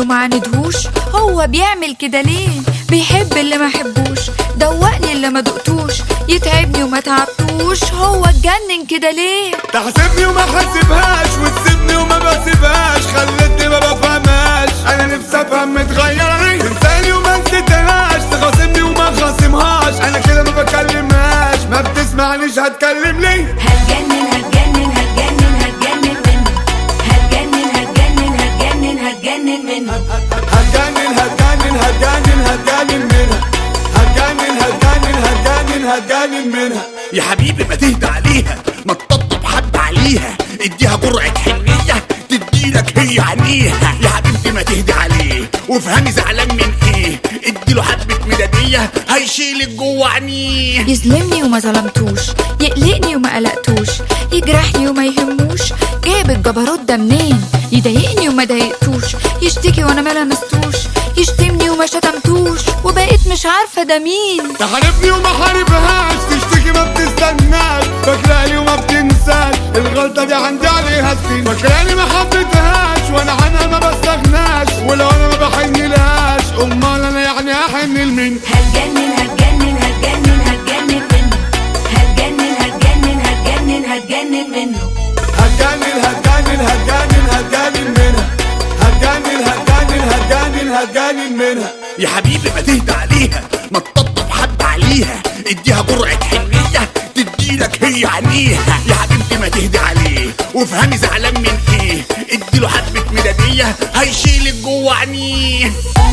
وما عندهوش هو بيعمل كده ليه بيحب اللي ما حبوش دوقني اللي ما دقتوش يتعبني وما تعبتوش هو اتجنن كده ليه تحسبني وما حاسبهاش وتسيبني وما بسيبهاش خلتني ما بفهمهاش انا نفسي افهم متغير ليه تنساني وما نسيتهاش تخاصمني وما خاصمهاش انا كده ما بكلمهاش ما بتسمعنيش هتكلم ليه هتجنن هتجنن هتجنن هتجنن منه هتجنن هتجنن هتجنن هتجنن منه هتجنن هتجنن هتجنن هتجنن منها هتجنن هتجنن هتجنن هتجنن منها يا حبيبي ما تهدى عليها ما تطبطب حب عليها اديها جرعة حنية تديلك هي عينيها يا حبيبتي ما تهدى عليه وافهمي زعلان من ايه اديله حبة ميلادية هيشيلك جوه عينيه يظلمني وما ظلمتوش يقلقني وما قلقتوش يجرحني وما يهموش جايب الجبروت ده منين يضايقني وما ضايقتوش يشتكي وانا ما لمستوش يشتمني وما شتمتوش وبقيت مش عارفه ده مين تحاربني وما حاربهاش تشتكي ما بتستناش فاكراني وما بتنساش الغلطة دي عندي عليها سنين فاكراني ما حبيتهاش وانا عنها ما بستغناش ولو انا ما بحنلهاش امال انا يعني احن لمين هتجنن هتجنن هتجنن هتجنن منه هتجنن هتجنن هتجنن هتجنن منه هتجنن هتجنن هتجنن هتجنن منها هتجنن هتجنن هتجنن هتجنن منها يا حبيبي ما تهدى عليها ما تطبطب حب عليها اديها جرعة حنية تديلك هي عينيها يا حبيبتي ما تهدى عليه وافهمي زعلان من ايه اديله حبة ميلادية هيشيلك جوه عينيه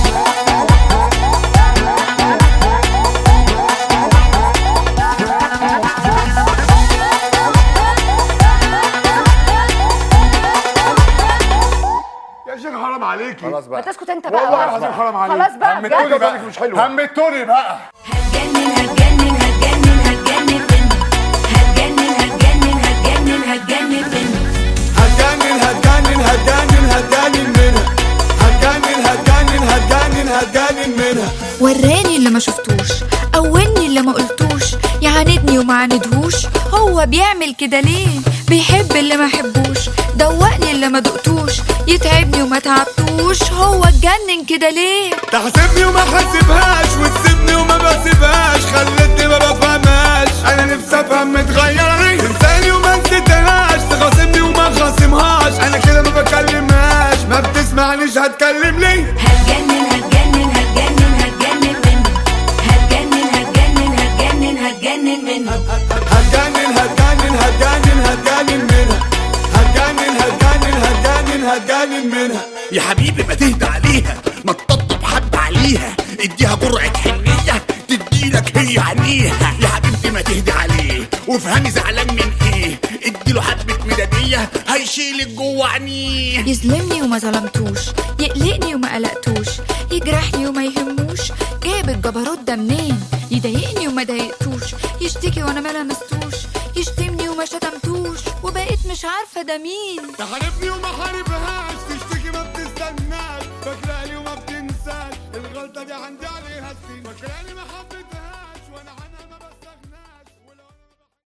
يا شيخ حرام عليكي خلاص ما بقى تسكت انت والله بقى العظيم حرام عليكي خلاص بقى همتوني بجد. بقى مش حلوه همتوني بقى هتجنن هتجنن هتجنن هتجنن منه هتجنن هتجنن هتجنن هتجنن منه هتجنن هتجنن هتجنن هتجنن منها هتجنن هتجنن هتجنن هتجنن منها وراني اللي ما شفتوش قواني اللي ما قلتوش يعاندني وما عاندهوش هو بيعمل كده ليه بيحب اللي ما حبوش دوقني اللي ما دقتوش يتعبني وما تعبتوش هو اتجنن كده ليه تحسبني وما حاسبهاش وتسيبني وما بسيبهاش خلتني ما بفهمهاش انا نفسي افهم متغير ليه تنساني وما نسيتهاش تخاصمني وما خاصمهاش انا كده ما بكلمهاش ما بتسمعنيش هتكلم ليه هتجنن هتجنن هتجنن هتجنن منه هتجنن هتجنن هتجنن هتجنن منه هتجنن هتجنن هتجنن هتجنن منها هتجنن هتجنن هتجنن هتجنن منها يا حبيبي ما تهدى عليها ما تطبطب حب عليها اديها جرعة حنية تديلك هي عينيها يا حبيبتي ما تهدى عليه وافهمي زعلان من ايه اديله حبة ميلادية هيشيلك جوه عينيه يظلمني وما ظلمتوش يقلقني وما قلقتوش يجرحني وما يهموش جايب الجبروت ده منين يضايقني وما ضايقتوش يشتكي وانا ما لمستوش يشتمني وما شتمتوش وبقيت مش عارفه ده مين تحاربني وما حاربهاش تشتكي ما بتستناش فاكراني وما بتنساش الغلطة دي عندي عليها سنين فاكراني ما حبيتهاش